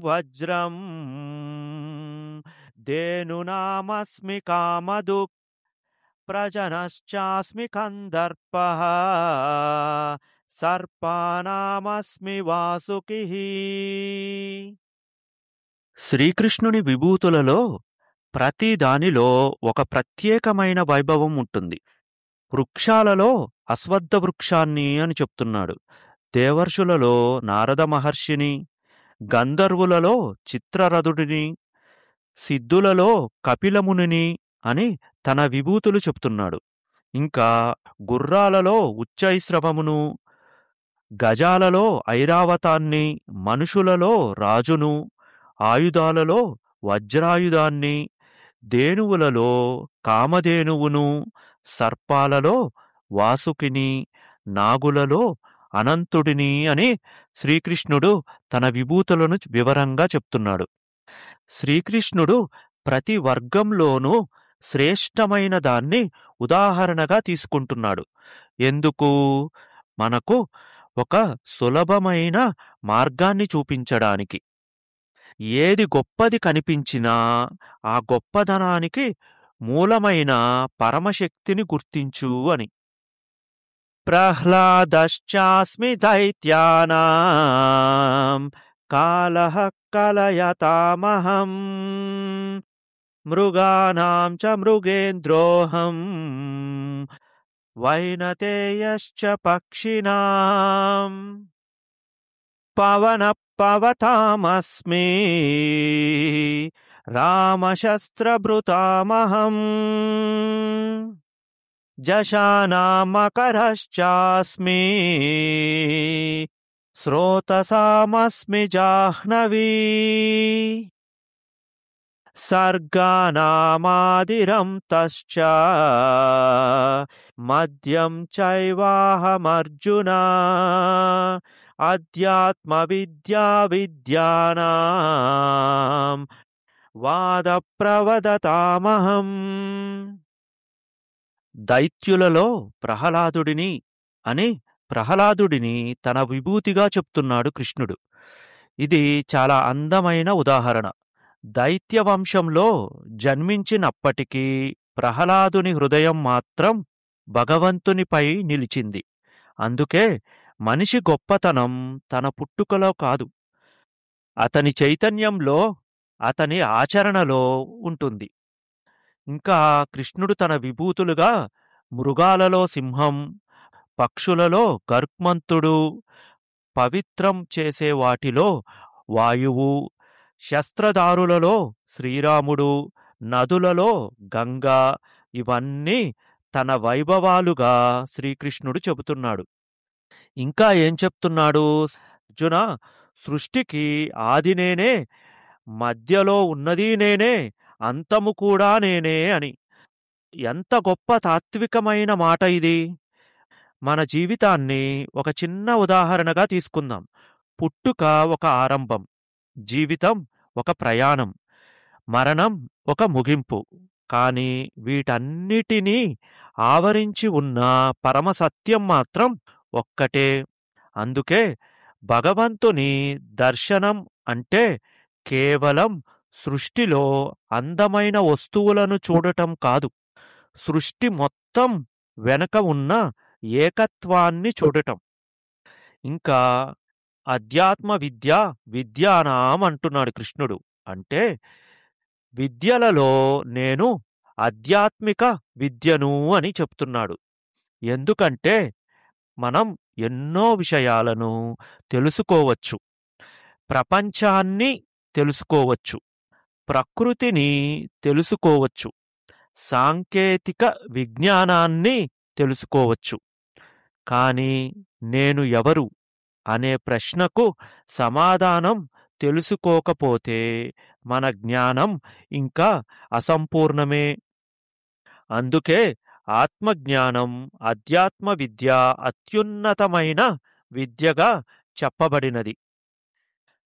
వజ్రం దేనునామస్మి కామదుక్ ప్రజనశ్చాస్మి కందర్ప సర్పానామస్మి వాసుకి శ్రీకృష్ణుని విభూతులలో ప్రతి దానిలో ఒక ప్రత్యేకమైన వైభవం ఉంటుంది వృక్షాలలో అశ్వత్థ వృక్షాన్ని అని చెప్తున్నాడు దేవర్షులలో నారద మహర్షిని గంధర్వులలో చిత్రరథుడిని సిద్ధులలో కపిలమునిని అని తన విభూతులు చెప్తున్నాడు ఇంకా గుర్రాలలో ఉచ్చైశ్రవమును గజాలలో ఐరావతాన్ని మనుషులలో రాజును ఆయుధాలలో వజ్రాయుధాన్ని దేనువులలో కామధేనువును సర్పాలలో వాసుకిని నాగులలో అనంతుడిని అని శ్రీకృష్ణుడు తన విభూతులను వివరంగా చెప్తున్నాడు శ్రీకృష్ణుడు ప్రతి వర్గంలోనూ శ్రేష్టమైన దాన్ని ఉదాహరణగా తీసుకుంటున్నాడు ఎందుకు మనకు ఒక సులభమైన మార్గాన్ని చూపించడానికి ఏది గొప్పది కనిపించినా ఆ గొప్పదనానికి మూలమైన పరమశక్తిని గుర్తించు అని ప్రహ్లాదశ్చాస్మి దైత్యానాం కాలః కలయతామహం మృగానాం చ మృగేంద్రోహం వైనతేయశ్చ పక్షిణాం పవన పవతామస్మి రామశస్త్రభృతామహం జశానామకరశ్చాస్మి శ్రోతసామస్మి జాహ్నవీ సర్గానామాదిరం తశ్చ మద్యం చైవాహమర్జున అధ్యాత్మ విద్యా విద్యానాం వాద ప్రవదతామహం దైత్యులలో ప్రహ్లాదుడిని అని ప్రహ్లాదుడిని తన విభూతిగా చెప్తున్నాడు కృష్ణుడు ఇది చాలా అందమైన ఉదాహరణ దైత్య వంశంలో జన్మించినప్పటికీ ప్రహ్లాదుని హృదయం మాత్రం భగవంతునిపై నిలిచింది అందుకే మనిషి గొప్పతనం తన పుట్టుకలో కాదు అతని చైతన్యంలో అతని ఆచరణలో ఉంటుంది ఇంకా కృష్ణుడు తన విభూతులుగా మృగాలలో సింహం పక్షులలో గర్క్మంతుడు పవిత్రం చేసే వాటిలో వాయువు శస్త్రదారులలో శ్రీరాముడు నదులలో గంగా ఇవన్నీ తన వైభవాలుగా శ్రీకృష్ణుడు చెబుతున్నాడు ఇంకా ఏం చెప్తున్నాడు అర్జున సృష్టికి ఆది నేనే మధ్యలో ఉన్నది నేనే అంతము కూడా నేనే అని ఎంత గొప్ప తాత్వికమైన మాట ఇది మన జీవితాన్ని ఒక చిన్న ఉదాహరణగా తీసుకుందాం పుట్టుక ఒక ఆరంభం జీవితం ఒక ప్రయాణం మరణం ఒక ముగింపు కాని వీటన్నిటినీ ఆవరించి ఉన్న పరమసత్యం మాత్రం ఒక్కటే అందుకే భగవంతుని దర్శనం అంటే కేవలం సృష్టిలో అందమైన వస్తువులను చూడటం కాదు సృష్టి మొత్తం వెనక ఉన్న ఏకత్వాన్ని చూడటం ఇంకా అధ్యాత్మ విద్య విద్యానాం అంటున్నాడు కృష్ణుడు అంటే విద్యలలో నేను ఆధ్యాత్మిక విద్యను అని చెప్తున్నాడు ఎందుకంటే మనం ఎన్నో విషయాలను తెలుసుకోవచ్చు ప్రపంచాన్ని తెలుసుకోవచ్చు ప్రకృతిని తెలుసుకోవచ్చు సాంకేతిక విజ్ఞానాన్ని తెలుసుకోవచ్చు కాని నేను ఎవరు అనే ప్రశ్నకు సమాధానం తెలుసుకోకపోతే మన జ్ఞానం ఇంకా అసంపూర్ణమే అందుకే ఆత్మజ్ఞానం అధ్యాత్మ విద్య అత్యున్నతమైన విద్యగా చెప్పబడినది